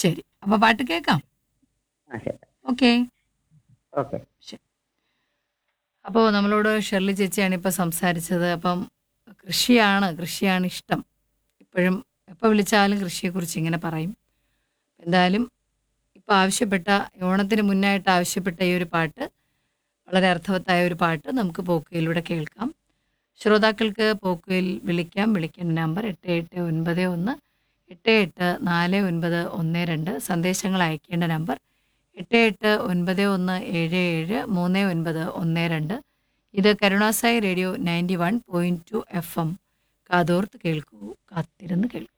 ശരി അപ്പൊ പാട്ട് കേൾക്കാം ആ ശരി ഓക്കെ ഓക്കെ അപ്പോൾ നമ്മളോട് ഷെർലി ചേച്ചിയാണ് ഇപ്പോൾ സംസാരിച്ചത് അപ്പം കൃഷിയാണ് കൃഷിയാണ് ഇഷ്ടം ഇപ്പോഴും എപ്പോൾ വിളിച്ചാലും കൃഷിയെക്കുറിച്ച് ഇങ്ങനെ പറയും എന്തായാലും ഇപ്പോൾ ആവശ്യപ്പെട്ട ഓണത്തിന് മുന്നായിട്ട് ആവശ്യപ്പെട്ട ഈ ഒരു പാട്ട് വളരെ അർത്ഥവത്തായ ഒരു പാട്ട് നമുക്ക് പോക്കുവയിലൂടെ കേൾക്കാം ശ്രോതാക്കൾക്ക് പോക്കുവയിൽ വിളിക്കാം വിളിക്കേണ്ട നമ്പർ എട്ട് എട്ട് ഒൻപത് ഒന്ന് എട്ട് എട്ട് നാല് ഒൻപത് ഒന്ന് രണ്ട് സന്ദേശങ്ങൾ അയക്കേണ്ട നമ്പർ എട്ട് എട്ട് ഒൻപത് ഒന്ന് ഏഴ് ഏഴ് മൂന്ന് ഒൻപത് ഒന്ന് രണ്ട് ഇത് കരുണാസായി radio ninety one point two F M കാതോർത്ത് കേൾക്കൂ കാത്തിരുന്ന് കേൾക്കൂ